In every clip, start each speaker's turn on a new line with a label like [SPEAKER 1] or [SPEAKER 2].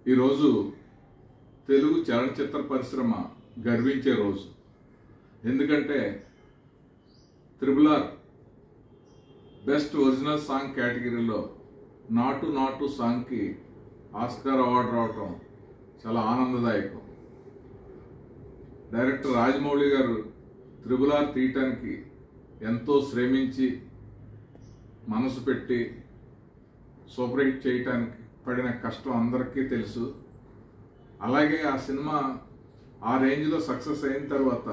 [SPEAKER 1] ఈరోజు తెలుగు చలనచిత్ర పరిశ్రమ గర్వించే రోజు ఎందుకంటే triple R best original song కేటగిరీలో నాటు నాటు సాంగ్కి ఆస్కార్ అవార్డు రావటం చాలా ఆనందదాయకం డైరెక్టర్ రాజమౌళి గారు త్రిబుల్ ఆర్ తీయటానికి ఎంతో శ్రమించి మనసు పెట్టి సూపర్ హిట్ చేయటానికి పడిన కష్టం అందరికీ తెలుసు అలాగే ఆ సినిమా ఆ రేంజ్లో సక్సెస్ అయిన తర్వాత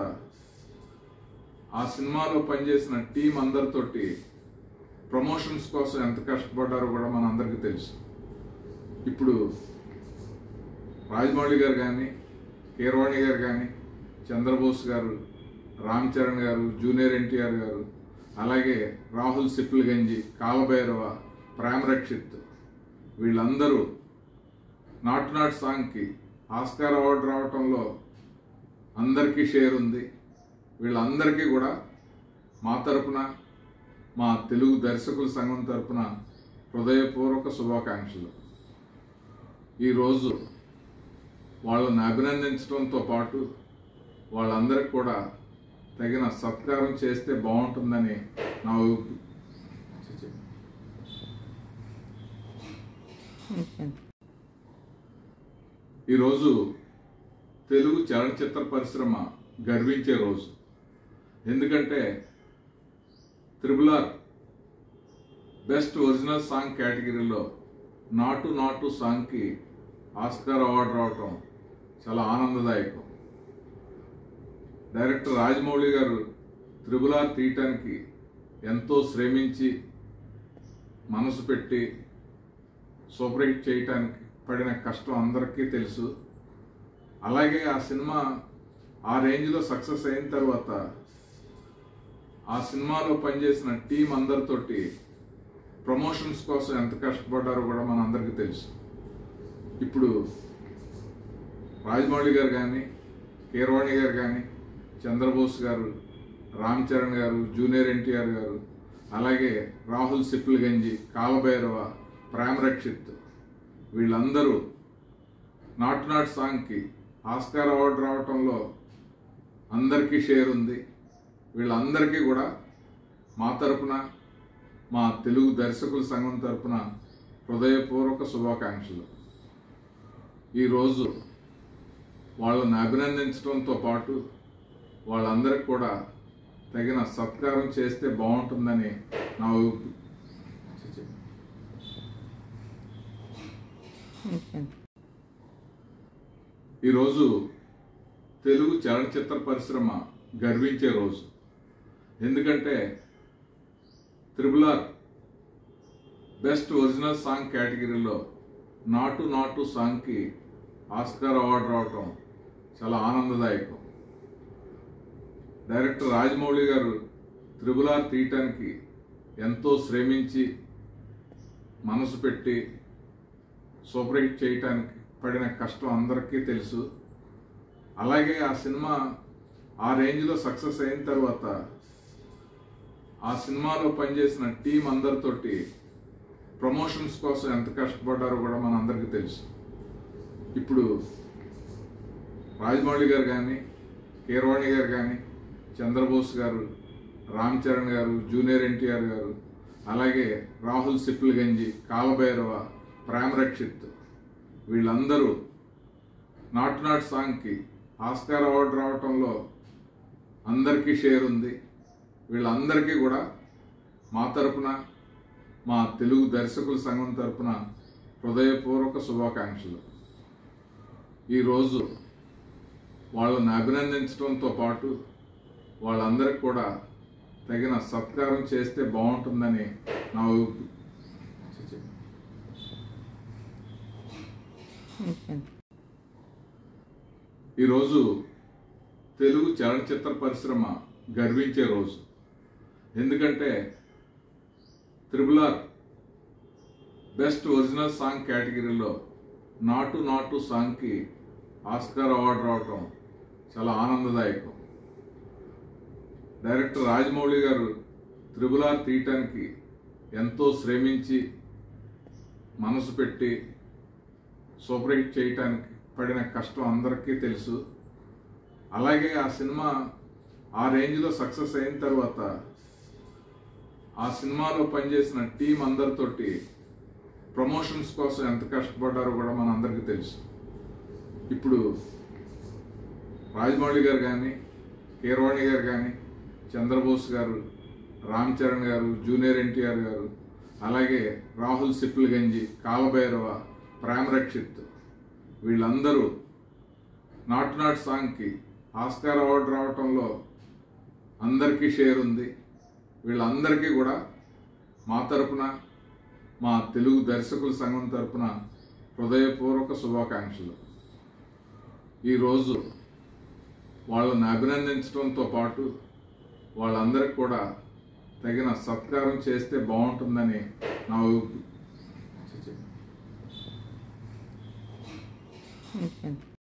[SPEAKER 1] ఆ సినిమాలో పనిచేసిన టీం అందరితోటి ప్రమోషన్స్ కోసం ఎంత కష్టపడ్డారో కూడా మన అందరికీ తెలుసు ఇప్పుడు రాజమౌళి గారు కానీ కీరవాణి గారు కానీ చంద్రబోస్ గారు రామ్ చరణ్ గారు జూనియర్ ఎన్టీఆర్ గారు అలాగే రాహుల్ సిప్పిల్ గంజి కాలభైరవ ప్రేమ రక్షిత్ వీళ్ళందరూ నాట్ నాట్ సాంగ్కి ఆస్కార్ అవార్డు రావటంలో అందరికీ షేర్ ఉంది వీళ్ళందరికీ కూడా మా తరపున మా తెలుగు దర్శకుల సంఘం తరపున హృదయపూర్వక శుభాకాంక్షలు ఈరోజు వాళ్ళని అభినందించడంతో పాటు వాళ్ళందరికీ కూడా తగిన సత్కారం చేస్తే బాగుంటుందని నా అభి- ఈరోజు తెలుగు చలనచిత్ర పరిశ్రమ గర్వించే రోజు ఎందుకంటే triple R best original song కేటగిరీలో నాటు నాటు సాంగ్కి ఆస్కార్ అవార్డు రావటం చాలా ఆనందదాయకం డైరెక్టర్ రాజమౌళి గారు త్రిబుల్ ఆర్ తీయటానికి ఎంతో శ్రమించి మనసు పెట్టి సూపర్ హిట్ చేయటానికి పడిన కష్టం అందరికీ తెలుసు అలాగే ఆ సినిమా ఆ రేంజ్లో సక్సెస్ అయిన తర్వాత ఆ సినిమాలో పనిచేసిన టీం అందరితోటి ప్రమోషన్స్ కోసం ఎంత కష్టపడ్డారో కూడా మన అందరికీ తెలుసు ఇప్పుడు రాజమౌళి గారు కానీ కీరవాణి గారు కానీ చంద్రబోస్ గారు రామ్ చరణ్ గారు జూనియర్ ఎన్టీఆర్ గారు అలాగే రాహుల్ సిప్పిల్ గంజి కాలభైరవ ప్రేమ రక్షిత్ వీళ్ళందరూ నాట్ నాట్ సాంగ్కి ఆస్కార్ అవార్డు రావటంలో అందరికీ షేర్ ఉంది వీళ్ళందరికీ కూడా మా తరపున మా తెలుగు దర్శకుల సంఘం తరపున హృదయపూర్వక శుభాకాంక్షలు ఈరోజు వాళ్ళని అభినందించడంతో పాటు వాళ్ళందరికీ కూడా తగిన సత్కారం చేస్తే బాగుంటుందని నా అభి- ఈరోజు తెలుగు చలనచిత్ర పరిశ్రమ గర్వించే రోజు ఎందుకంటే triple R best original song కేటగిరీలో నాటు నాటు సాంగ్కి ఆస్కార్ అవార్డు రావటం చాలా ఆనందదాయకం డైరెక్టర్ రాజమౌళి గారు త్రిబుల్ ఆర్ తీయటానికి ఎంతో శ్రమించి మనసు పెట్టి సూపర్ హిట్ చేయటానికి పడిన కష్టం అందరికీ తెలుసు అలాగే ఆ సినిమా ఆ రేంజ్లో సక్సెస్ అయిన తర్వాత ఆ సినిమాలో పనిచేసిన టీం అందరితోటి ప్రమోషన్స్ కోసం ఎంత కష్టపడ్డారో కూడా మన అందరికీ తెలుసు ఇప్పుడు రాజమౌళి గారు కానీ కీరవాణి గారు కానీ చంద్రబోస్ గారు రామ్ చరణ్ గారు జూనియర్ ఎన్టీఆర్ గారు అలాగే రాహుల్ సిప్పిల్ గంజి కాలభైరవ ప్రేమ రక్షిత్ వీళ్ళందరూ నాట్ నాట్ సాంగ్కి ఆస్కార్ అవార్డు రావటంలో అందరికీ షేర్ ఉంది వీళ్ళందరికీ కూడా మా తరపున మా తెలుగు దర్శకుల సంఘం తరపున హృదయపూర్వక శుభాకాంక్షలు ఈరోజు వాళ్ళని అభినందించడంతో పాటు వాళ్ళందరికీ కూడా తగిన సత్కారం చేస్తే బాగుంటుందని నా అభి- ఈరోజు తెలుగు చలనచిత్ర పరిశ్రమ గర్వించే రోజు ఎందుకంటే triple R best original song కేటగిరీలో నాటు నాటు సాంగ్కి ఆస్కార్ అవార్డు రావటం చాలా ఆనందదాయకం డైరెక్టర్ రాజమౌళి గారు త్రిబుల్ ఆర్ తీయటానికి ఎంతో శ్రమించి మనసు పెట్టి సూపర్ హిట్ చేయటానికి పడిన కష్టం అందరికీ తెలుసు అలాగే ఆ సినిమా ఆ రేంజ్లో సక్సెస్ అయిన తర్వాత ఆ సినిమాలో పనిచేసిన టీం అందరితోటి ప్రమోషన్స్ కోసం ఎంత కష్టపడ్డారో కూడా మన అందరికీ తెలుసు ఇప్పుడు రాజమౌళి గారు కానీ కీరవాణి గారు కానీ చంద్రబోస్ గారు రామ్ చరణ్ గారు జూనియర్ ఎన్టీఆర్ గారు అలాగే రాహుల్ సిప్పిల్ గంజి కాలభైరవ ప్రేమ రక్షిత్ వీళ్ళందరూ నాట్ నాట్ సాంగ్కి ఆస్కార్ అవార్డు రావటంలో అందరికీ షేర్ ఉంది వీళ్ళందరికీ కూడా మా తరపున మా తెలుగు దర్శకుల సంఘం తరపున హృదయపూర్వక శుభాకాంక్షలు ఈరోజు వాళ్ళని అభినందించడంతో పాటు వాళ్ళందరికీ కూడా తగిన సత్కారం చేస్తే బాగుంటుందని నా అభిప్రాయం.
[SPEAKER 2] అయిపోయింది